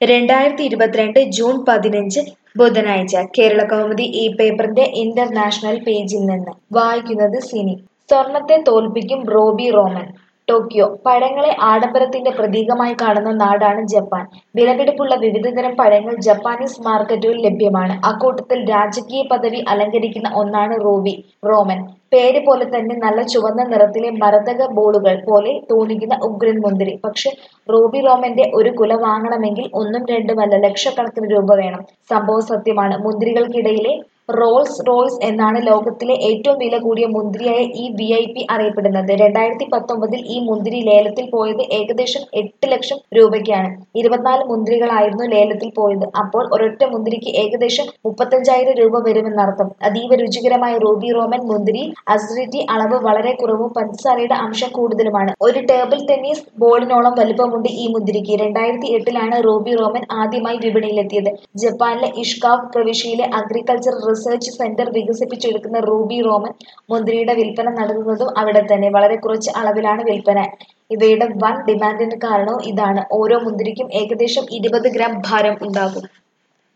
രണ്ടായിരത്തി ഇരുപത്തിരണ്ട് ജൂൺ പതിനഞ്ച് ബുധനാഴ്ച കേരള കൗമുദി ഈ പേപ്പറിന്റെ ഇന്റർനാഷണൽ പേജിൽ നിന്ന് വായിക്കുന്നത് സിനി സ്വർണത്തെ തോൽപ്പിക്കും റോബി റോമൻ ടോക്കിയോ പഴങ്ങളെ ആഡംബരത്തിന്റെ പ്രതീകമായി കാണുന്ന നാടാണ് ജപ്പാൻ വിലപിടിപ്പുള്ള വിവിധതരം പഴങ്ങൾ ജപ്പാനീസ് മാർക്കറ്റുകളിൽ ലഭ്യമാണ് അക്കൂട്ടത്തിൽ രാജകീയ പദവി അലങ്കരിക്കുന്ന ഒന്നാണ് റൂബി റോമൻ പേര് പോലെ തന്നെ നല്ല ചുവന്ന നിറത്തിലെ മരതക ബോളുകൾ പോലെ തോന്നിക്കുന്ന ഉഗ്രൻ മുന്തിരി പക്ഷെ റൂബി റോമന്റെ ഒരു കുല വാങ്ങണമെങ്കിൽ ഒന്നും രണ്ടുമല്ല ലക്ഷക്കണക്കിന് രൂപ വേണം സംഭവം സത്യമാണ് മുന്തിരികൾക്കിടയിലെ റോൾസ് റോയ്സ് എന്നാണ് ലോകത്തിലെ ഏറ്റവും വില കൂടിയ മുന്തിരിയായ ഈ വി ഐ പി അറിയപ്പെടുന്നത് രണ്ടായിരത്തി പത്തൊമ്പതിൽ ഈ മുന്തിരി ലേലത്തിൽ പോയത് ഏകദേശം എട്ട് ലക്ഷം രൂപയ്ക്കാണ് ഇരുപത്തിനാല് മുന്തിരികളായിരുന്നു ലേലത്തിൽ പോയത് അപ്പോൾ ഒരൊറ്റ മുന്തിരിക്ക് ഏകദേശം മുപ്പത്തഞ്ചായിരം രൂപ വരുമെന്നർത്ഥം അതീവ രുചികരമായ റൂബി റോമൻ മുന്തിരി അസിഡിറ്റി അളവ് വളരെ കുറവും പഞ്ചസാരയുടെ അംശം കൂടുതലുമാണ് ഒരു ടേബിൾ ടെന്നീസ് ബോളിനോളം വലുപ്പമുണ്ട് ഈ മുന്തിരിക്ക് രണ്ടായിരത്തി എട്ടിലാണ് റൂബി റോമൻ ആദ്യമായി വിപണിയിലെത്തിയത് ജപ്പാനിലെ ഇഷ്കാവ് പ്രവിശ്യയിലെ അഗ്രികൾച്ചർ റിസർച്ച് സെന്റർ വികസിപ്പിച്ചെടുക്കുന്ന റൂബി റോമൻ മുന്തിരിയുടെ വിൽപ്പന നടത്തുന്നതും അവിടെ തന്നെ വളരെ കുറച്ച് അളവിലാണ് വിൽപ്പന ഇവയുടെ വൻ ഡിമാൻഡിന് കാരണവും ഇതാണ് ഓരോ മുന്തിരിക്കും ഏകദേശം ഇരുപത് ഗ്രാം ഭാരം ഉണ്ടാകും